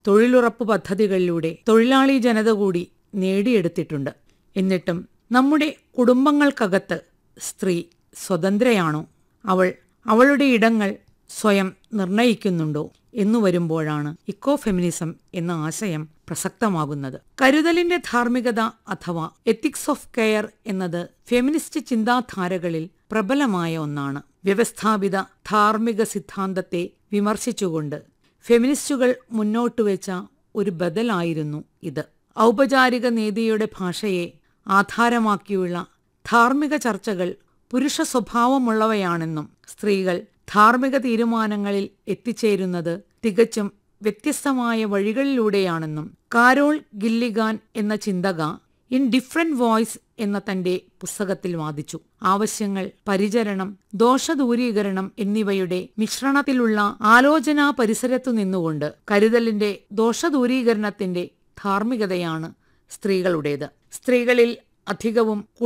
തൊഴിലുറപ്പ് പദ്ധതികളിലൂടെ തൊഴിലാളി ജനത കൂടി നേടിയെടുത്തിട്ടുണ്ട് എന്നിട്ടും നമ്മുടെ കുടുംബങ്ങൾക്കകത്ത് സ്ത്രീ സ്വതന്ത്രയാണോ അവൾ അവളുടെ ഇടങ്ങൾ സ്വയം നിർണയിക്കുന്നുണ്ടോ എന്നു വരുമ്പോഴാണ് ഇക്കോ ഫെമിനിസം എന്ന ആശയം പ്രസക്തമാകുന്നത് കരുതലിന്റെ ധാർമ്മികത അഥവാ എത്തിക്സ് ഓഫ് കെയർ എന്നത് ഫെമിനിസ്റ്റ് ചിന്താധാരകളിൽ പ്രബലമായ ഒന്നാണ് വ്യവസ്ഥാപിത ധാർമ്മിക സിദ്ധാന്തത്തെ വിമർശിച്ചുകൊണ്ട് ഫെമിനിസ്റ്റുകൾ മുന്നോട്ടുവെച്ച ഒരു ബദലായിരുന്നു ഇത് ഔപചാരിക നീതിയുടെ ഭാഷയെ ആധാരമാക്കിയുള്ള ധാർമ്മിക ചർച്ചകൾ പുരുഷ സ്വഭാവമുള്ളവയാണെന്നും സ്ത്രീകൾ ധാർമ്മിക തീരുമാനങ്ങളിൽ എത്തിച്ചേരുന്നത് തികച്ചും വ്യത്യസ്തമായ വഴികളിലൂടെയാണെന്നും കാരോൾ ഗില്ലിഗാൻ എന്ന ചിന്തക ഇൻ ഡിഫറെന്റ് വോയ്സ് എന്ന തന്റെ പുസ്തകത്തിൽ വാദിച്ചു ആവശ്യങ്ങൾ പരിചരണം ദോഷദൂരീകരണം എന്നിവയുടെ മിശ്രണത്തിലുള്ള ആലോചനാ പരിസരത്തു നിന്നുകൊണ്ട് കരുതലിന്റെ ദോഷദൂരീകരണത്തിന്റെ ധാർമ്മികതയാണ് സ്ത്രീകളുടേത് സ്ത്രീകളിൽ അധികവും